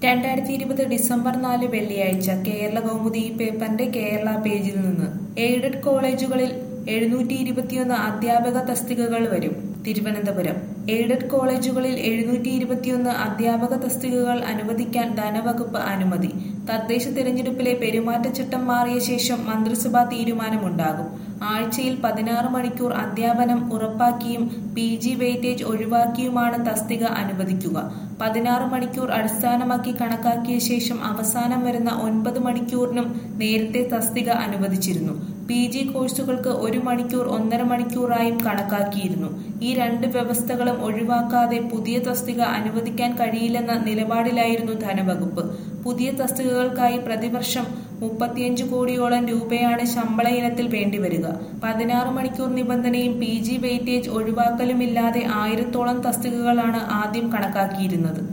രണ്ടായിരത്തി ഇരുപത് ഡിസംബർ നാല് വെള്ളിയാഴ്ച കേരള കൗമുദി ഈ പേപ്പറിന്റെ കേരള പേജിൽ നിന്ന് എയ്ഡഡ് കോളേജുകളിൽ എഴുന്നൂറ്റി ഇരുപത്തിയൊന്ന് അധ്യാപക തസ്തികകൾ വരും തിരുവനന്തപുരം എയ്ഡഡ് കോളേജുകളിൽ എഴുന്നൂറ്റി ഇരുപത്തിയൊന്ന് അധ്യാപക തസ്തികകൾ അനുവദിക്കാൻ ധനവകുപ്പ് അനുമതി തദ്ദേശ തിരഞ്ഞെടുപ്പിലെ പെരുമാറ്റച്ചട്ടം മാറിയ ശേഷം മന്ത്രിസഭാ തീരുമാനമുണ്ടാകും ആഴ്ചയിൽ പതിനാറ് മണിക്കൂർ അധ്യാപനം ഉറപ്പാക്കിയും പി ജി വെയിറ്റേജ് ഒഴിവാക്കിയുമാണ് തസ്തിക അനുവദിക്കുക പതിനാറ് മണിക്കൂർ അടിസ്ഥാനമാക്കി കണക്കാക്കിയ ശേഷം അവസാനം വരുന്ന ഒൻപത് മണിക്കൂറിനും നേരത്തെ തസ്തിക അനുവദിച്ചിരുന്നു പി ജി കോഴ്സുകൾക്ക് ഒരു മണിക്കൂർ ഒന്നര മണിക്കൂറായും കണക്കാക്കിയിരുന്നു ഈ രണ്ട് വ്യവസ്ഥകളും ഒഴിവാക്കാതെ പുതിയ തസ്തിക അനുവദിക്കാൻ കഴിയില്ലെന്ന നിലപാടിലായിരുന്നു ധനവകുപ്പ് പുതിയ തസ്തികകൾക്കായി പ്രതിവർഷം മുപ്പത്തിയഞ്ച് കോടിയോളം രൂപയാണ് ശമ്പള ഇനത്തിൽ വേണ്ടിവരിക പതിനാറ് മണിക്കൂർ നിബന്ധനയും പി ജി വെയിറ്റേജ് ഒഴിവാക്കലുമില്ലാതെ ആയിരത്തോളം തസ്തികകളാണ് ആദ്യം കണക്കാക്കിയിരുന്നത്